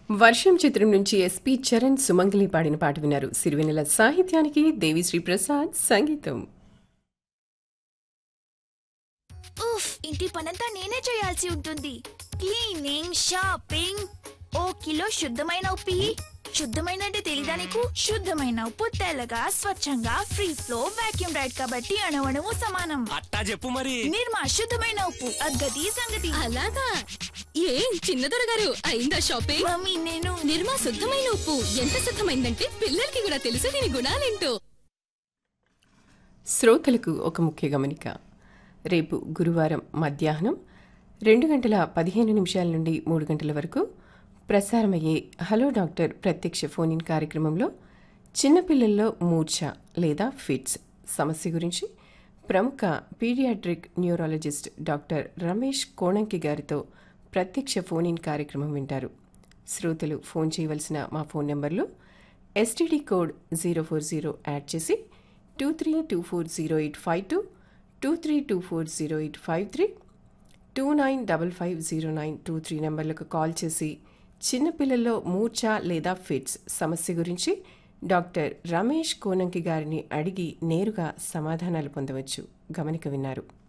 వర్షం చిత్రం నుంచి ఎస్పి చరణ్ సుమంగలి పాడిన పాట విన్నారు సిరివెన్నెల సాహిత్యానికి దేవిశ్రీ ప్రసాద్ సంగీతం ఉఫ్ ఇంటి పనంతా నేనే చేయాల్సి ఉంటుంది క్లీనింగ్ షాపింగ్ ఓ కిలో శుద్ధమైన ఉప్పి శుద్ధమైన అంటే తెలీదా నీకు శుద్ధమైన ఉప్పు తెల్లగా స్వచ్ఛంగా ఫ్రీ ఫ్లో వాక్యూమ్ రైడ్ కాబట్టి అణవణము సమానం అట్టా చెప్పు మరి నిర్మా శుద్ధమైన ఉప్పు అద్గతి సంగతి అలాగా ఏం చిన్నదొర గారు అయిందా షాపింగ్ మమ్మీ నేను నిర్మా శుద్ధమైన ఉప్పు ఎంత శుద్ధమైందంటే పిల్లలకి కూడా తెలుసు దీని గుణాలేంటో శ్రోతలకు ఒక ముఖ్య గమనిక రేపు గురువారం మధ్యాహ్నం రెండు గంటల పదిహేను నిమిషాల నుండి మూడు గంటల వరకు ప్రసారమయ్యే హలో డాక్టర్ ప్రత్యక్ష ఫోన్ ఇన్ కార్యక్రమంలో చిన్నపిల్లల్లో మూర్ఛ లేదా ఫిట్స్ సమస్య గురించి ప్రముఖ paediatric neurologist doctor Ramesh Konanki గారితో ప్రత్యక్ష ఫోన్ ఇన్ కార్యక్రమం వింటారు శ్రోతలు ఫోన్ చేయవలసిన మా ఫోన్ నెంబర్లు STD code zero four zero add చేసి two three two four zero eight five two two three two four zero eight five three two nine double five zero nine two three నెంబర్లకు call చేసి చిన్నపిల్లల్లో మూర్ఛ లేదా fits సమస్య గురించి doctor Ramesh కోనంకి గారిని అడిగి నేరుగా సమాధానాలు పొందవచ్చు గమనిక విన్నారు